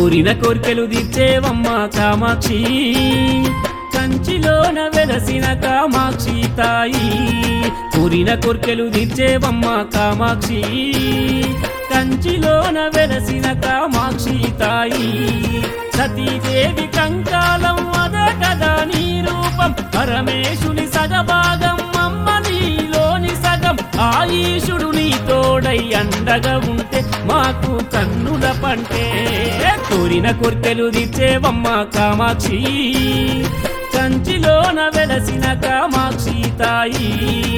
కోరిన కోరికలు తీర్చేవమ్మ కామాక్షి కంచిలోన వెలసిన కామాక్షి తాయి కోరిన కోరికలు తీర్చేవమ్మ కామాక్షి కంచిలోన వెలసిన కామాక్షి తాయి సతీదేవి కంకాలం అదే కదా నీ రూపం పరమేశుని సగభాగం అమ్మ నీలోని సగం ఆయుషుడు నీ తోడై అండగా ఉంటే మాకు కన్నుల పంటే కోరిన కొర్కెలు దిచ్చేవమ్మ కామాక్షి కంచిలోన వెలసిన కామాక్షి తాయి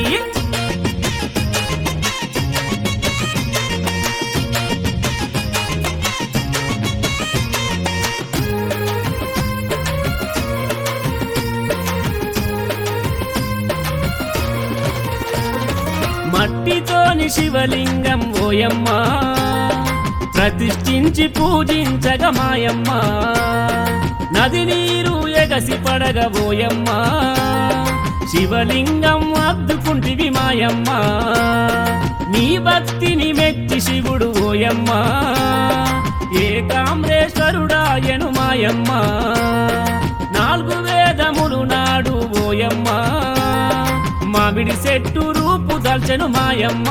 మట్టితోని శివలింగం ఓయమ్మ ప్రతిష్ఠించి పూజించగ మాయమ్మ నది నీరు ఎగసి పడగ ఓయమ్మ శివలింగం అద్దుకుంటివి మాయమ్మ నీ భక్తిని మెచ్చి శివుడు ఓయమ్మ ఏకామ్రేశ్వరుడాయను మాయమ్మ నాలుగు వేదములు నాడు ఓయమ్మ మామిడి చెట్టు రూపు దల్చెను మాయమ్మ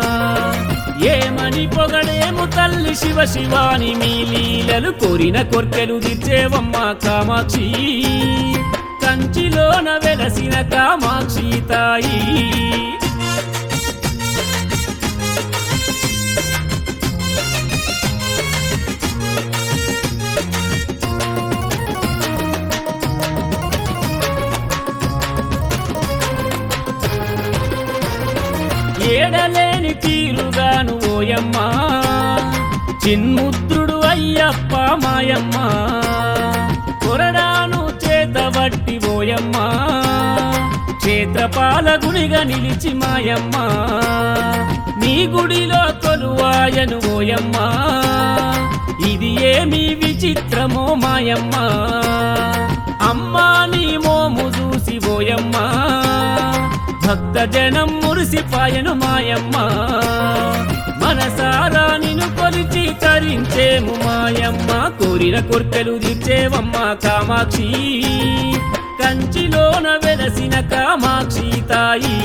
ఏమని పొగడేము తల్లి శివ శివాని మీ లీలలు కోరిన కొర్కెలు దిచ్చేవమ్మ కామాక్షి కంచిలోన వెలసిన కామాక్షి తాయి ఏడలేని తీరుగాను ఓయమ్మ చిన్ముద్రుడు అయ్యప్ప మాయమ్మ కొరడాను చేతబట్టి ఓయమ్మ క్షేత్రపాలకునిగా నిలిచి మాయమ్మ నీ గుడిలో కొలువాయను ఓయమ్మ ఇది ఏమి విచిత్రమో మాయమ్మ అమ్మా నీ మోము చూసి ఓయమ్మ భక్త జనం మురిసిపాయను మాయమ్మ మనసారా నిన్ను కొలిచి తరించేము మాయమ్మ కోరిన కొర్కెలు దిచ్చేవమ్మ కామాక్షి కంచిలోన వెలసిన కామాక్షి తాయి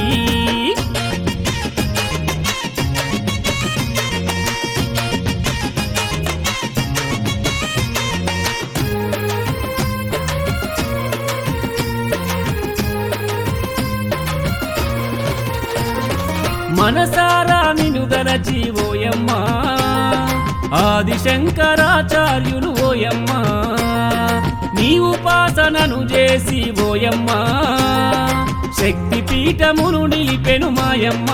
మనసారా నిను గలచి ఓయమ్మ ఆదిశంకరాచార్యులు ఓయమ్మ నీ ఉపాసనను చేసి ఓయమ్మ శక్తి పీఠమును నిలిపెను మాయమ్మ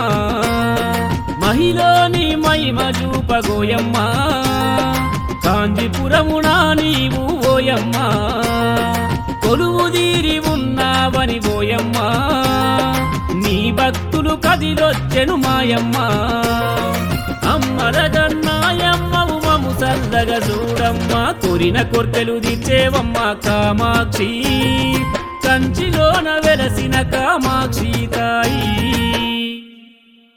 మహిళని మహిమ చూపగోయమ్మ కాంజీపురమునా నీవు ఓయమ్మ కొలువు తీరి ఉన్నావని ఓయమ్మ నీ భక్తులు కదిలొచ్చెను మాయమ్మ అమ్మరగన్నాయమ్మవు మము సల్లగా చూడమ్మ కొరిన కొర్కెలు దిచ్చేవమ్మ కామాక్షి కంచిలోన వెలసిన కామాక్షి తాయి